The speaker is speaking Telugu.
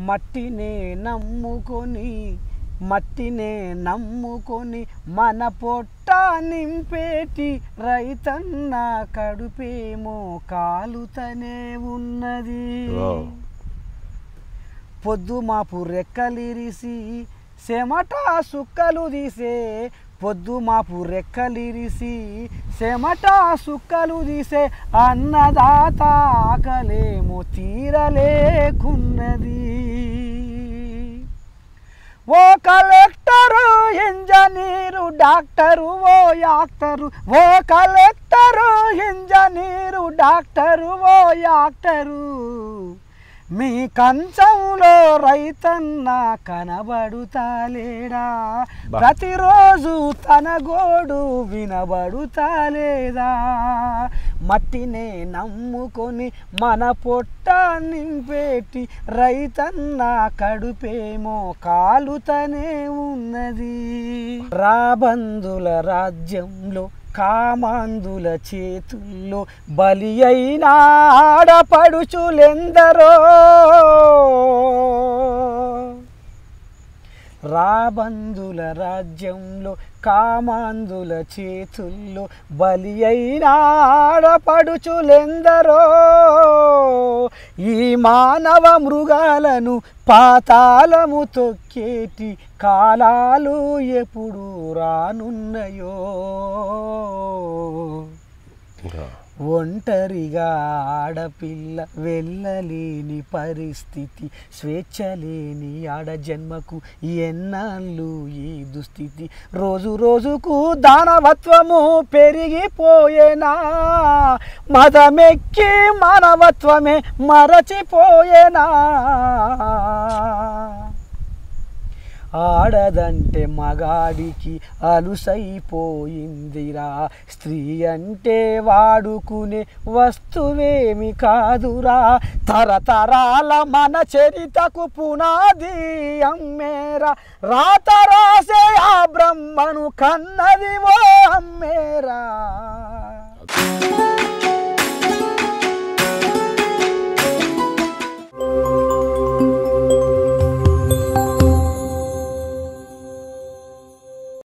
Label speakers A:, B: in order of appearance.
A: మట్టినే నమ్ముకొని మట్టినే నమ్ముకొని మన పొట్ట నింపేటి రైతన్న కడుపేమో కాలుతనే ఉన్నది
B: వావ్.
A: పొద్దు మాపు రెక్కలిరిసి చెమట సుక్కలు తీసే పొద్దు మాపు రెక్కలిరిసి చెమట సుక్కలు తీసే అన్నదాత ఆకలేమో తీరలేకున్నది ఓ కలెక్టరు ఇంజనీరు డాక్టరు ఓ యాక్టరు ఓ కలెక్టరు ఇంజనీరు డాక్టరు ఓ యాక్టరు మీ కంచంలో రైతన్న కనబడుతాలేడా
B: బా.
A: ప్రతిరోజు తన గోడు వినబడుతాలేదా మట్టినే నమ్ముకొని మన పొట్ట నింపేటి రైతన్న కడుపేమో కాలుతనే ఉన్నది రాబందుల రాజ్యంలో కామాందుల చేతుల్లో బలి అయిన ఆడపడుచులెందరో రాబందుల రాజ్యంలో కామాందుల చేతుల్లో బలి అయిన ఆడపడుచులెందరో ఈ మానవ మృగాలను పాతాళము తొక్కేటి కాలాలు ఎప్పుడు రానున్నయో
B: ఇంకా
A: ఒంటరిగా ఆడపిల్ల వెళ్ళలేని పరిస్థితి స్వేచ్ఛ లేని ఆడ జన్మకు ఎన్నాళ్ళు ఈ దుస్థితి రోజు రోజుకు దానవత్వము పెరిగిపోయేనా మదమెక్కి మానవత్వమే మరచిపోయేనా ఆడదంటే మగాడికి అలుసైపోయిందిరా స్త్రీ అంటే వాడుకునే వస్తువేమి కాదురా తరతరాల మన చరితకు పునాది అమ్మేరా రాత రాసే ఆ బ్రహ్మను కన్నది ఓ అమ్మేరా